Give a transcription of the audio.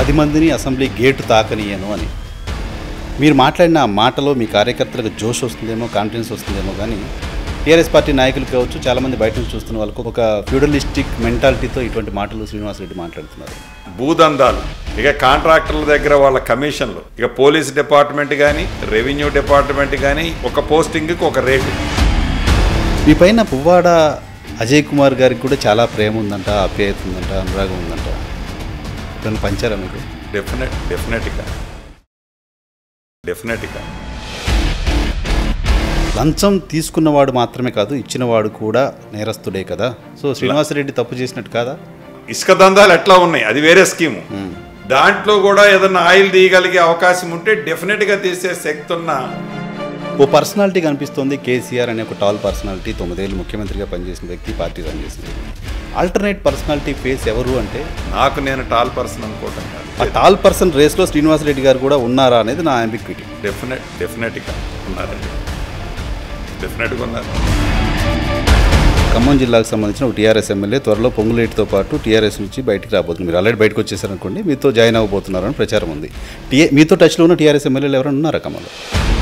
పది మందిని assembly gate తాకనియను అని మీరు మాట్లాడిన ఆ మాటలో మీ కార్యకర్తలకు జోష్ వస్తుందేమో కాన్ఫిడెన్స్ వస్తుందేమో కానీ టీఆర్ఎస్ పార్టీ నాయకులు కావచ్చు చాలామంది బయట నుంచి చూస్తున్న వాళ్ళకు ఒక ఫ్యూడలిస్టిక్ మెంటాలిటీతో ఇటువంటి మాటలు శ్రీనివాసరెడ్డి మాట్లాడుతున్నారు భూదందాలు ఇక కాంట్రాక్టర్ల దగ్గర వాళ్ళ కమిషన్లు ఇక పోలీస్ డిపార్ట్మెంట్ కానీ రెవెన్యూ డిపార్ట్మెంట్ కానీ ఒక పోస్టింగ్కి ఒక రేటు మీ పైన పువ్వాడ అజయ్ కుమార్ గారికి కూడా చాలా ప్రేమ ఉందంట ఆప్యాయత ఉందంట అనురాగం ఉందంట ఎప్పుడైనా పంచారా మీకు డెఫినెట్ డెఫినెట్గా డెఫినెట్గా లంచం తీసుకున్నవాడు మాత్రమే కాదు ఇచ్చినవాడు కూడా నేరస్తుడే కదా సో శ్రీనివాసరెడ్డి తప్పు చేసినట్టు కాదా ఇసుక దందాలు ఎట్లా ఉన్నాయి అది వేరే స్కీము దాంట్లో కూడా ఏదన్నా ఆయిల్ తీయగలిగే అవకాశం ఉంటే డెఫినెట్గా తీసే శక్తి ఉన్న ఓ పర్సనాలిటీ కనిపిస్తోంది కేసీఆర్ అనే ఒక టాల్ పర్సనాలిటీ తొమ్మిదేళ్ళు ముఖ్యమంత్రిగా పనిచేసిన వ్యక్తి పార్టీ రన్ చేసిన వ్యక్తి ఆల్టర్నేట్ పర్సనాలిటీ ఫేస్ ఎవరు అంటే నాకు నేను టాల్ పర్సన్ అనుకోవటం కాదు ఆ టాల్ పర్సన్ రేస్లో శ్రీనివాసరెడ్డి గారు కూడా ఉన్నారా అనేది నా అంబిక్విటీ డెఫినెట్ డెఫినెట్గా ఉన్నారండి డెఫినెట్గా ఉన్నారు ఖమ్మం జిల్లాకు సంబంధించిన ఒక టీఆర్ఎస్ ఎమ్మెల్యే త్వరలో పొంగులేటితో పాటు టీఆర్ఎస్ నుంచి బయటికి రాబోతుంది మీరు ఆల్రెడీ బయటకు వచ్చేసారనుకోండి మీతో జాయిన్ అవ్వబోతున్నారని ప్రచారం ఉంది టీ మీతో టచ్లో ఉన్న టీఆర్ఎస్ ఎమ్మెల్యేలు ఎవరైనా ఉన్నారా ఖమ్మంలో